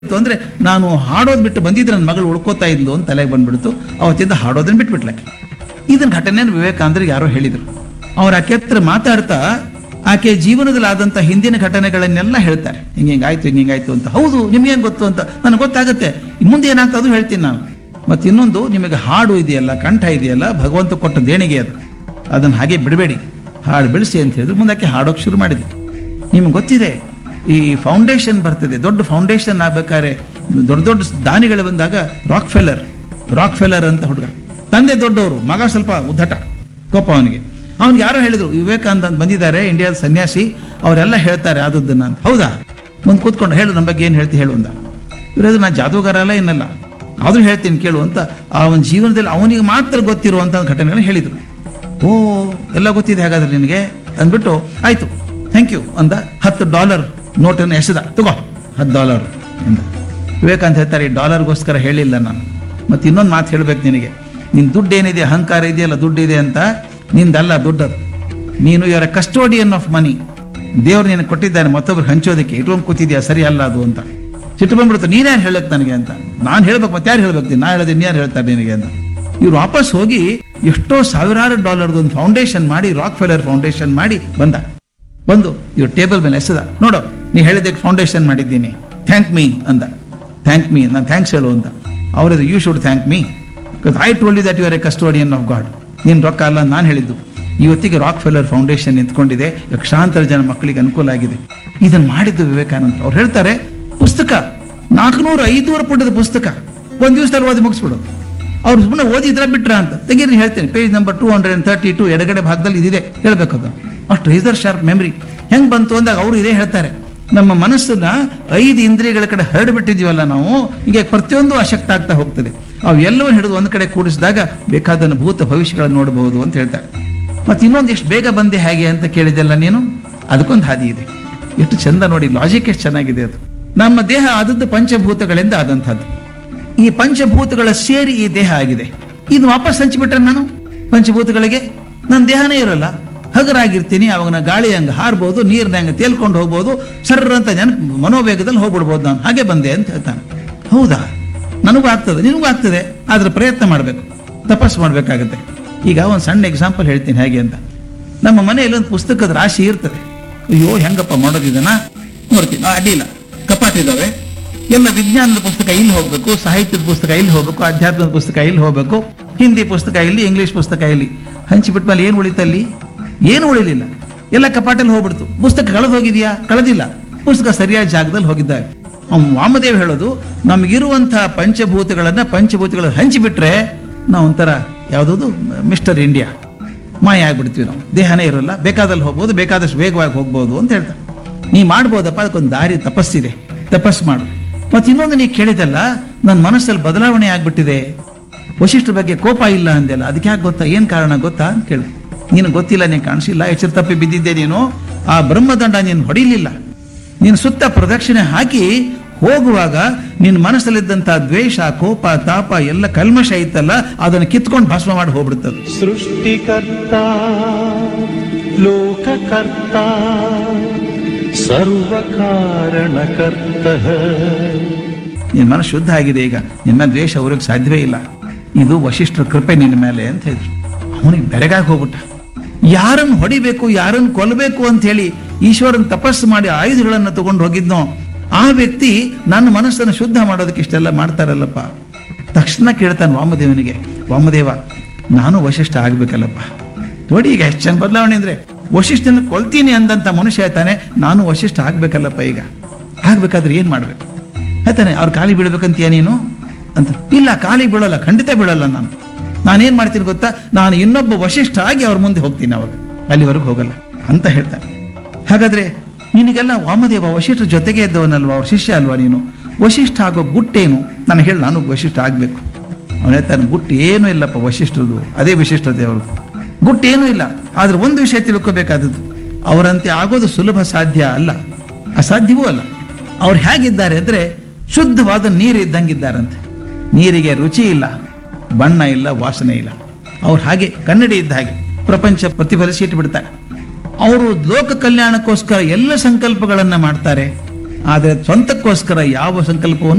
ಇತ್ತು ಅಂದ್ರೆ ನಾನು ಹಾಡೋದು ಬಿಟ್ಟು ಬಂದಿದ್ರೆ ನನ್ನ ಮಗಳು ಉಳ್ಕೋತಾ ಇದ್ಲು ಅಂತ ತಲೆಗೆ ಬಂದ್ಬಿಡ್ತು ಅವತ್ತಿಂದ ಹಾಡೋದನ್ನ ಬಿಟ್ಬಿಟ್ಲೆ ಇದನ್ನ ಘಟನೆ ವಿವೇಕಾನಂದರಿಗೆ ಯಾರೋ ಹೇಳಿದ್ರು ಅವ್ರ ಆಕೆ ಹತ್ರ ಮಾತಾಡ್ತಾ ಆಕೆ ಜೀವನದಲ್ಲಿ ಆದಂತ ಹಿಂದಿನ ಘಟನೆಗಳನ್ನೆಲ್ಲ ಹೇಳ್ತಾರೆ ಹಿಂಗೆ ಹಿಂಗಾಯ್ತು ಹಿಂಗೆ ಹಿಂಗಾಯ್ತು ಅಂತ ಹೌದು ನಿಮ್ಗೆ ಹೆಂಗ್ ಗೊತ್ತು ಅಂತ ನನಗೆ ಗೊತ್ತಾಗುತ್ತೆ ಮುಂದೆ ಏನಾಗ್ತದೆ ಅದು ಹೇಳ್ತೀನಿ ನಾನು ಮತ್ತೆ ಇನ್ನೊಂದು ನಿಮಗೆ ಹಾಡು ಇದೆಯಲ್ಲ ಕಂಠ ಇದೆಯಲ್ಲ ಭಗವಂತ ಕೊಟ್ಟ ದೇಣಿಗೆ ಅದು ಅದನ್ನ ಹಾಗೆ ಬಿಡಬೇಡಿ ಹಾಡು ಬೆಳೆಸಿ ಅಂತ ಹೇಳಿದ್ರು ಮುಂದಕ್ಕೆ ಹಾಡೋಕೆ ಶುರು ಮಾಡಿದೆ ನಿಮ್ಗೆ ಗೊತ್ತಿದೆ ಈ ಫೌಂಡೇಶನ್ ಬರ್ತದೆ ದೊಡ್ಡ ಫೌಂಡೇಶನ್ ಆಗ್ಬೇಕಾದ್ರೆ ದೊಡ್ಡ ದೊಡ್ಡ ದಾನಿಗಳು ಬಂದಾಗ ರಾಕ್ ಫೆಲ್ಲರ್ ರಾಕ್ ಫೆಲ್ಲರ್ ಅಂತ ಹುಡುಗ ತಂದೆ ದೊಡ್ಡವರು ಮಗ ಸ್ವಲ್ಪ ಉದ್ದಟ ಕೋಪ ಅವನಿಗೆ ಅವ್ನಿಗೆ ಯಾರೋ ಹೇಳಿದ್ರು ವಿವೇಕಾನಂದ ಅಂತ ಬಂದಿದ್ದಾರೆ ಇಂಡಿಯಾದ ಸನ್ಯಾಸಿ ಅವರೆಲ್ಲ ಹೇಳ್ತಾರೆ ಆದದ್ದನ್ನ ಅಂತ ಹೌದಾ ಮುಂದೆ ಕೂತ್ಕೊಂಡು ಹೇಳು ನಮ್ಮ ಬಗ್ಗೆ ಏನು ಹೇಳ್ತಿ ಹೇಳು ಅಂದ ಇವ್ರದು ನಾನು ಜಾದೂಗಾರ ಅಲ್ಲ ಏನಲ್ಲ ಆದ್ರೂ ಹೇಳ್ತೀನಿ ಕೇಳು ಅಂತ ಅವನ ಜೀವನದಲ್ಲಿ ಅವನಿಗೆ ಮಾತ್ರ ಗೊತ್ತಿರುವಂತ ಘಟನೆಗಳನ್ನ ಹೇಳಿದ್ರು ಓ ಎಲ್ಲ ಗೊತ್ತಿದೆ ಹಾಗಾದ್ರೆ ನಿನಗೆ ಅಂದ್ಬಿಟ್ಟು ಆಯ್ತು ಥ್ಯಾಂಕ್ ಯು ಅಂದ ಹತ್ತು ಡಾಲರ್ ನೋಟನ್ನು ಎಸೆದ ತಗೋ ಹತ್ತು ಡಾಲರ್ ಅಂದ ವಿವೇಕಾನಂದ ಹೇಳ್ತಾರೆ ಈ ಡಾಲರ್ಗೋಸ್ಕರ ಹೇಳಿಲ್ಲ ನಾನು ಮತ್ತೆ ಇನ್ನೊಂದು ಮಾತು ಹೇಳ್ಬೇಕು ನಿನಗೆ ನಿನ್ ದುಡ್ಡು ಏನಿದೆ ಅಹಂಕಾರ ಇದೆಯಲ್ಲ ದುಡ್ಡು ಇದೆ ಅಂತ ನಿಂದಲ್ಲ ದುಡ್ಡದು ನೀನು ಇವರ ಕಸ್ಟೋಡಿಯನ್ ಆಫ್ ಮನಿ ದೇವ್ರು ನಿನಗೆ ಕೊಟ್ಟಿದ್ದಾನೆ ಮತ್ತೊಬ್ರು ಹಂಚೋದಕ್ಕೆ ಇಟ್ಕೊಂಡು ಕೂತಿದ್ಯಾ ಸರಿ ಅಲ್ಲ ಅದು ಅಂತ ಸಿಟ್ಟು ಬಂದ್ಬಿಡುತ್ತೆ ನೀನ್ಯಾರು ಹೇಳಕ್ ನನಗೆ ಅಂತ ನಾನು ಹೇಳ್ಬೇಕು ಮತ್ತೆ ಯಾರು ಹೇಳ್ಬೇಕು ನಾ ಹೇಳೋದು ಇನ್ಯಾರು ಹೇಳ್ತಾರೆ ನಿನಗೆ ಅಂತ ಇವ್ರು ವಾಪಸ್ ಹೋಗಿ ಎಷ್ಟೋ ಸಾವಿರಾರು ಡಾಲರ್ದು ಒಂದು ಫೌಂಡೇಶನ್ ಮಾಡಿ ರಾಕ್ ಫೆಲರ್ ಫೌಂಡೇಶನ್ ಮಾಡಿ ಬಂದ ಬಂದು ಇವ್ರು ಟೇಬಲ್ ಮೇಲೆ ಎಸೆದ ನೋಡು ನೀ ಹೇಳಿದ್ದಕ್ಕೆ ಫೌಂಡೇಶನ್ ಮಾಡಿದ್ದೀನಿ ಥ್ಯಾಂಕ್ ಮೀ ಅಂದ ಥ್ಯಾಂಕ್ ಮೀ ನಾನು ಥ್ಯಾಂಕ್ಸ್ ಹೇಳು ಅಂತ ಅವ್ರದ್ದು you should thank me because I told you that you are a custodian of God ನೀನು ರೊಕ್ಕ ಅಲ್ಲ ನಾನು ಹೇಳಿದ್ದು ಇವತ್ತಿಗೆ ರಾಕ್ ಫೆಲ್ಲರ್ ಫೌಂಡೇಶನ್ ನಿಂತ್ಕೊಂಡಿದೆ ಲಕ್ಷಾಂತರ ಜನ ಮಕ್ಕಳಿಗೆ ಅನುಕೂಲ ಆಗಿದೆ ಇದನ್ನು ಮಾಡಿದ್ದು ವಿವೇಕಾನಂದ ಅವ್ರು ಹೇಳ್ತಾರೆ ಪುಸ್ತಕ ನಾಲ್ಕುನೂರು ಐದೂರು ಪುಟದ ಪುಸ್ತಕ ಒಂದು ದಿವಸದಲ್ಲಿ ಓದಿ ಮುಗಿಸ್ಬಿಡೋದು ಅವ್ರು ಸುಮ್ಮನೆ ಓದಿದ್ರ ಬಿಟ್ರ ಅಂತ ತೆಗೀರಿ ಹೇಳ್ತೇನೆ page number two hundred and thirty two ಎಡಗಡೆ ಭಾಗದಲ್ಲಿ ಇದಿದೆ ಹೇಳ್ಬೇಕದು ಅಷ್ಟು ರೇಸರ್ ಶಾರ್ಪ್ ಮೆಮರಿ ಹೆಂಗ್ ಬಂತು ಅಂದಾಗ ಅವರು ಇದೇ ಹೇಳ್ತಾರೆ ನಮ್ಮ ಮನಸ್ಸನ್ನ ಐದು ಇಂದ್ರಿಯಗಳ ಕಡೆ ಹರಡ್ಬಿಟ್ಟಿದೀವಲ್ಲ ನಾವು ಹೀಗೆ ಪ್ರತಿಯೊಂದು ಅಶಕ್ತ ಆಗ್ತಾ ಹೋಗ್ತದೆ ಅವು ಎಲ್ಲವೂ ಹಿಡಿದು ಒಂದ್ ಕಡೆ ಕೂಡಿಸಿದಾಗ ಬೇಕಾದ ಭೂತ ಭವಿಷ್ಯಗಳನ್ನು ನೋಡಬಹುದು ಅಂತ ಹೇಳ್ತಾರೆ ಮತ್ತೆ ಇನ್ನೊಂದು ಎಷ್ಟು ಬೇಗ ಬಂದೆ ಹೇಗೆ ಅಂತ ಕೇಳಿದೆಲ್ಲ ನೀನು ಅದಕ್ಕೊಂದು ಹಾದಿ ಇದೆ ಎಷ್ಟು ಚಂದ ನೋಡಿ ಲಾಜಿಕ್ ಎಷ್ಟು ಚೆನ್ನಾಗಿದೆ ಅದು ನಮ್ಮ ದೇಹ ಆದದ್ದು ಪಂಚಭೂತಗಳಿಂದ ಆದಂಥದ್ದು ಈ ಪಂಚಭೂತಗಳ ಸೇರಿ ಈ ದೇಹ ಆಗಿದೆ ಇದು ವಾಪಸ್ ಹಂಚಿಬಿಟ್ರೆ ನಾನು ಪಂಚಭೂತಗಳಿಗೆ ನನ್ನ ದೇಹನೇ ಇರಲ್ಲ ಹಗರಾಗಿರ್ತೀನಿ ಅವಾಗ ನಾ ಗಾಳಿ ಹಂಗೆ ಹಾರ್ಬೋದು ನೀರ್ನ ಹಂಗೆ ತೇಲ್ಕೊಂಡು ಹೋಗ್ಬೋದು ಸರ್ರ ಅಂತ ನೆನಪು ಮನೋವೇಗದಲ್ಲಿ ಹೋಗ್ಬಿಡ್ಬೋದು ನಾನು ಹಾಗೆ ಬಂದೆ ಅಂತ ಹೇಳ್ತಾನೆ ಹೌದಾ ನನಗೂ ಆಗ್ತದೆ ನಿನಗೂ ಆಗ್ತದೆ ಆದ್ರೆ ಪ್ರಯತ್ನ ಮಾಡಬೇಕು ತಪಸ್ಸು ಮಾಡಬೇಕಾಗತ್ತೆ ಈಗ ಒಂದು ಸಣ್ಣ ಎಕ್ಸಾಂಪಲ್ ಹೇಳ್ತೀನಿ ಹೇಗೆ ಅಂತ ನಮ್ಮ ಮನೆಯಲ್ಲಿ ಒಂದು ಪುಸ್ತಕದ ರಾಶಿ ಇರ್ತದೆ ಅಯ್ಯೋ ಹೆಂಗಪ್ಪ ಮಾಡೋದಿದನ ನೋಡ್ತೀನಿ ಆ, ಅಡ್ಡಿಲ್ಲ ಕಪಾಟ್ ಇದಾವೆ ಎಲ್ಲ ವಿಜ್ಞಾನದ ಪುಸ್ತಕ ಇಲ್ಲಿ ಹೋಗ್ಬೇಕು ಸಾಹಿತ್ಯದ ಪುಸ್ತಕ ಇಲ್ಲಿ ಹೋಗ್ಬೇಕು ಅಧ್ಯಾತ್ಮದ ಪುಸ್ತಕ ಇಲ್ಲಿ ಹೋಗ್ಬೇಕು ಹಿಂದಿ ಪುಸ್ತಕ ಇಲ್ಲಿ ಇಂಗ್ಲಿಷ್ ಪುಸ್ತಕ ಇಲ್ಲಿ ಹಂಚಿಬಿಟ್ಟ ಮೇಲೆ ಏನು ಉಳಿತಲ್ಲಿ ಏನು ಉಳಿಲಿಲ್ಲ ಎಲ್ಲ ಕಪಾಟಲ್ಲಿ ಹೋಗ್ಬಿಡ್ತು ಪುಸ್ತಕ ಕಳೆದು ಹೋಗಿದ್ಯಾ ಕಳೆದಿಲ್ಲ ಪುಸ್ತಕ ಸರಿಯಾದ ಜಾಗದಲ್ಲಿ ಹೋಗಿದ್ದಾರೆ ಅವ್ನು ವಾಮದೇವ್ ಹೇಳೋದು ನಮಗಿರುವಂತಹ ಪಂಚಭೂತಗಳನ್ನ ಪಂಚಭೂತಗಳನ್ನ ಹಂಚಿಬಿಟ್ರೆ ನಾವು ಒಂಥರ ಯಾವುದದು ಮಿಸ್ಟರ್ ಇಂಡಿಯಾ ಮಾಯ ಆಗ್ಬಿಡ್ತೀವಿ ನಾವು ದೇಹನೇ ಇರಲ್ಲ ಬೇಕಾದಲ್ಲಿ ಹೋಗ್ಬೋದು ಬೇಕಾದಷ್ಟು ವೇಗವಾಗಿ ಹೋಗ್ಬೋದು ಅಂತ ಹೇಳ್ತಾರೆ ನೀ ಮಾಡ್ಬೋದಪ್ಪ ಅದಕ್ಕೊಂದು ದಾರಿ ತಪಸ್ಸಿದೆ ತಪಸ್ ಮಾಡು ಮತ್ತೆ ಇನ್ನೊಂದು ನೀ ಕೇಳಿದಲ್ಲ ನನ್ನ ಮನಸ್ಸಲ್ಲಿ ಬದಲಾವಣೆ ಆಗ್ಬಿಟ್ಟಿದೆ ವಶಿಷ್ಠರ ಬಗ್ಗೆ ಕೋಪ ಇಲ್ಲ ಅಂದೆಲ್ಲ ಅದಕ್ಕೆ ಯಾಕೆ ಗೊತ್ತಾ ಏನ್ ಕಾರಣ ಗೊತ್ತಾ ಅಂತ ಕೇಳು ನೀನು ಗೊತ್ತಿಲ್ಲ ನೀನು ಕಾಣಿಸಿಲ್ಲ ಎಚ್ಚರ ತಪ್ಪಿ ಬಿದ್ದಿದ್ದೆ ನೀನು ಆ ಬ್ರಹ್ಮದಂಡ ನೀನು ಹೊಡಿಲಿಲ್ಲ ನೀನು ಸುತ್ತ ಪ್ರದಕ್ಷಿಣೆ ಹಾಕಿ ಹೋಗುವಾಗ ನಿನ್ನ ಮನಸ್ಸಲ್ಲಿದ್ದಂತ ದ್ವೇಷ ಕೋಪ ತಾಪ ಎಲ್ಲ ಕಲ್ಮಶ ಇತ್ತಲ್ಲ ಅದನ್ನು ಕಿತ್ಕೊಂಡು ಭಸ್ಮ ಮಾಡಿ ಹೋಗ್ಬಿಡ್ತದೆ सृष्टिकर्ता लोककर्ता सर्वकारणकर्तः ನಿನ್ನ ಮನಸ್ಸು ಶುದ್ಧ ಆಗಿದೆ ಈಗ ನಿನ್ನ ದ್ವೇಷ ಅವ್ರಿಗೆ ಸಾಧ್ಯವೇ ಇಲ್ಲ ಇದು ವಶಿಷ್ಠರ ಕೃಪೆ ನಿನ್ನ ಮೇಲೆ ಅಂತ ಹೇಳಿದ್ರು ಅವನಿಗೆ ಬೆರಗಾಗಿ ಹೋಗ್ಬಿಟ್ಟ ಯಾರನ್ನು ಹೊಡಿಬೇಕು ಯಾರನ್ನು ಕೊಲ್ಲಬೇಕು ಅಂತ ಹೇಳಿ ಈಶ್ವರನ್ ತಪಸ್ಸು ಮಾಡಿ ಆಯುಧಗಳನ್ನು ತಗೊಂಡು ಹೋಗಿದ್ನೋ ಆ ವ್ಯಕ್ತಿ ನನ್ನ ಮನಸ್ಸನ್ನು ಶುದ್ಧ ಮಾಡೋದಕ್ಕೆ ಇಷ್ಟೆಲ್ಲ ಮಾಡ್ತಾರಲ್ಲಪ್ಪ ತಕ್ಷಣ ಕೇಳ್ತಾನೆ ವಾಮದೇವನಿಗೆ ವಾಮದೇವ ನಾನು ವಶಿಷ್ಠ ಆಗ್ಬೇಕಲ್ಲಪ್ಪ ನೋಡಿ ಈಗ ಎಷ್ಟು ಜನ ಬದಲಾವಣೆ ಅಂದ್ರೆ ವಶಿಷ್ಠನ ಕೊಲ್ತೀನಿ ಅಂದಂತ ಮನುಷ್ಯ ಹೇಳ್ತಾನೆ ನಾನು ವಶಿಷ್ಠ ಆಗ್ಬೇಕಲ್ಲಪ್ಪ ಈಗ ಆಗ್ಬೇಕಾದ್ರೆ ಏನ್ ಮಾಡ್ಬೇಕು ಹೇಳ್ತಾನೆ ಅವ್ರ ಕಾಲಿ ಬೀಳ್ಬೇಕಂತೀಯ ನೀನು ಅಂತ ಇಲ್ಲ ಕಾಲಿ ಬೀಳಲ್ಲ ಖಂಡಿತ ಬೀಳಲ್ಲ ನಾನು ನಾನೇನ್ ಮಾಡ್ತೀನಿ ಗೊತ್ತಾ ನಾನು ಇನ್ನೊಬ್ಬ ವಶಿಷ್ಠ ಆಗಿ ಅವ್ರ ಮುಂದೆ ಹೋಗ್ತೀನಿ ಅವಾಗ ಅಲ್ಲಿವರೆಗೂ ಹೋಗಲ್ಲ ಅಂತ ಹೇಳ್ತಾನೆ ಹಾಗಾದ್ರೆ ನಿನಗೆಲ್ಲ ವಾಮದೇವ ವಶಿಷ್ಠ ಜೊತೆಗೆ ಇದ್ದವನಲ್ವಾ ಅವ್ರ ಶಿಷ್ಯ ಅಲ್ವಾ ನೀನು ವಶಿಷ್ಠ ಆಗೋ ಗುಟ್ಟೇನು ನಾನು ಹೇಳಿ ನಾನು ವಶಿಷ್ಠ ಆಗ್ಬೇಕು ಅವನು ಹೇಳ್ತಾನೆ ಗುಟ್ಟು ಏನೂ ಇಲ್ಲಪ್ಪ ವಶಿಷ್ಠರದು ಅದೇ ವಿಶಿಷ್ಟತೆ ಅವ್ರದ್ದು ಗುಟ್ಟು ಏನೂ ಇಲ್ಲ ಆದ್ರೆ ಒಂದು ವಿಷಯ ತಿಳ್ಕೋಬೇಕಾದದ್ದು ಅವರಂತೆ ಆಗೋದು ಸುಲಭ ಸಾಧ್ಯ ಅಲ್ಲ ಅಸಾಧ್ಯವೂ ಅಲ್ಲ ಅವ್ರು ಹೇಗಿದ್ದಾರೆ ಅಂದ್ರೆ ಶುದ್ಧವಾದ ನೀರು ಇದ್ದಂಗಿದ್ದಾರಂತೆ ನೀರಿಗೆ ರುಚಿ ಇಲ್ಲ ಬಣ್ಣ ಇಲ್ಲ ವಾಸನೆ ಇಲ್ಲ ಅವ್ರು ಹಾಗೆ ಕನ್ನಡಿ ಇದ್ದ ಹಾಗೆ ಪ್ರಪಂಚ ಪ್ರತಿಫಲಿಸಿ ಇಟ್ಬಿಡ್ತಾರೆ ಅವರು ಲೋಕ ಕಲ್ಯಾಣಕ್ಕೋಸ್ಕರ ಎಲ್ಲ ಸಂಕಲ್ಪಗಳನ್ನ ಮಾಡ್ತಾರೆ ಆದರೆ ಸ್ವಂತಕ್ಕೋಸ್ಕರ ಯಾವ ಸಂಕಲ್ಪವನ್ನು